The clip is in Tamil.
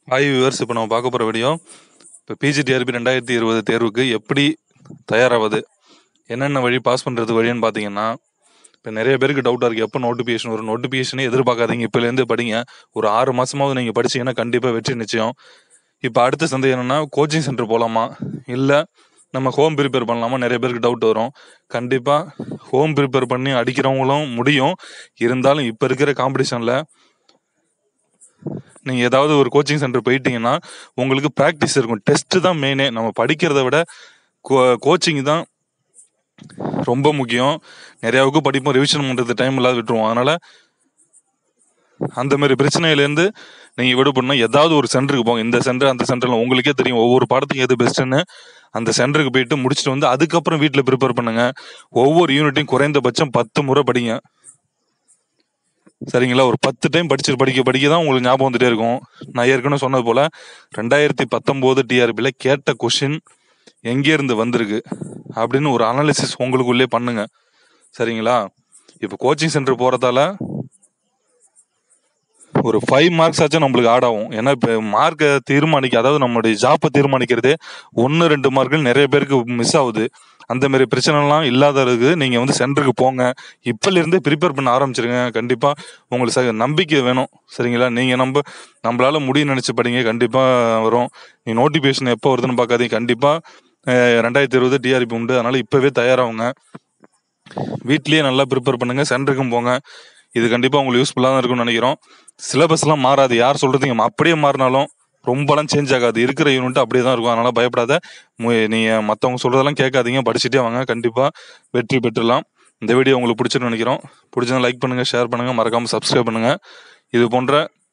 ஹாய் வியூவர்ஸ் இப்போ நம்ம பார்க்க போகிற வீடியோ இப்போ பிஜிடிஆர்பி ரெண்டாயிரத்தி இருபது தேர்வுக்கு எப்படி தயாராவது என்னென்ன வழி பாஸ் பண்ணுறது வழின்னு பார்த்தீங்கன்னா இப்போ நிறைய பேருக்கு டவுட்டாக இருக்குது எப்போ நோட்டிஃபிகேஷன் வரும் நோட்டிஃபிகேஷனே எதிர்பார்க்காதீங்க இப்போலேருந்து படிங்க ஒரு ஆறு மாதமாவது நீங்கள் படிச்சீங்கன்னா கண்டிப்பாக வெற்றி நிச்சயம் இப்போ அடுத்த சந்தேகம் என்னென்னா கோச்சிங் சென்டர் போகலாமா இல்லை நம்ம ஹோம் ப்ரிப்பேர் பண்ணலாமா நிறைய பேருக்கு டவுட் வரும் கண்டிப்பாக ஹோம் ப்ரிப்பேர் பண்ணி அடிக்கிறவங்களும் முடியும் இருந்தாலும் இப்போ இருக்கிற காம்படிஷனில் நீங்கள் ஏதாவது ஒரு கோச்சிங் சென்டர் போயிட்டீங்கன்னா உங்களுக்கு ப்ராக்டிஸ் இருக்கும் டெஸ்ட்டு தான் மெயினே நம்ம படிக்கிறத விட கோ கோச்சிங் தான் ரொம்ப முக்கியம் நிறையாவுக்கு படிப்போம் ரிவிஷன் பண்ணுறது டைம் இல்லாத விட்டுருவோம் அதனால் அந்த மாதிரி பிரச்சனையிலேருந்து நீங்கள் விடுபடணும் ஏதாவது ஒரு சென்டருக்கு போங்க இந்த சென்டர் அந்த சென்டரில் உங்களுக்கே தெரியும் ஒவ்வொரு பாடத்துக்கும் எது பெஸ்ட்டுன்னு அந்த சென்டருக்கு போயிட்டு முடிச்சுட்டு வந்து அதுக்கப்புறம் வீட்டில் ப்ரிப்பேர் பண்ணுங்க ஒவ்வொரு யூனிட்டையும் குறைந்தபட்சம் பத்து முறை படிங்க சரிங்களா ஒரு பத்து டைம் படிச்சு படிக்க படிக்க தான் உங்களுக்கு ஞாபகம் வந்துட்டே இருக்கும் நான் ஏற்கனவே சொன்னது போல ரெண்டாயிரத்தி பத்தொம்போது டிஆர்பியில் கேட்ட கொஷின் எங்கேருந்து வந்திருக்கு அப்படின்னு ஒரு அனாலிசிஸ் உங்களுக்குள்ளே பண்ணுங்க சரிங்களா இப்போ கோச்சிங் சென்டர் போகிறதால ஒரு ஃபைவ் மார்க்ஸ் ஆச்சும் நம்மளுக்கு ஆட் ஆகும் ஏன்னா இப்போ மார்க்கை தீர்மானிக்க அதாவது நம்மளுடைய ஜாப்பை தீர்மானிக்கிறதே ஒன்று ரெண்டு மார்க்குகள் நிறைய பேருக்கு மிஸ் ஆகுது அந்த மாதிரி பிரச்சனைலாம் இல்லாததுக்கு நீங்கள் வந்து சென்டருக்கு போங்க இப்போலேருந்தே ப்ரிப்பேர் பண்ண ஆரம்பிச்சிருங்க கண்டிப்பாக உங்களுக்கு ச நம்பிக்கை வேணும் சரிங்களா நீங்கள் நம்ம நம்மளால முடியும் நினச்சி படிங்க கண்டிப்பாக வரும் நீ நோட்டிஃபிகேஷன் எப்போ வருதுன்னு பார்க்காதீங்க கண்டிப்பாக ரெண்டாயிரத்தி இருபது டிஆர்பி உண்டு அதனால் இப்போவே தயாராகுங்க வீட்லேயே நல்லா ப்ரிப்பேர் பண்ணுங்க சென்டருக்கும் போங்க இது கண்டிப்பாக உங்களுக்கு யூஸ்ஃபுல்லாக தான் இருக்கும்னு நினைக்கிறோம் சிலபஸ்லாம் மாறாது யார் சொல்கிறதுங்க அப்படியே மாறினாலும் ரொம்பலாம் சேஞ்ச் ஆகாது இருக்கிற யூனிட் அப்படியே தான் இருக்கும் அதனால் பயப்படாத மு- நீங்க மற்றவங்க சொல்கிறதெல்லாம் கேட்காதீங்க படிச்சுட்டே வாங்க கண்டிப்பாக வெற்றி பெற்றுலாம் இந்த வீடியோ உங்களுக்கு பிடிச்சிருன்னு நினைக்கிறோம் பிடிச்சதை லைக் பண்ணுங்கள் ஷேர் பண்ணுங்கள் மறக்காமல் சப்ஸ்கிரைப் பண்ணுங்கள் இது போன்ற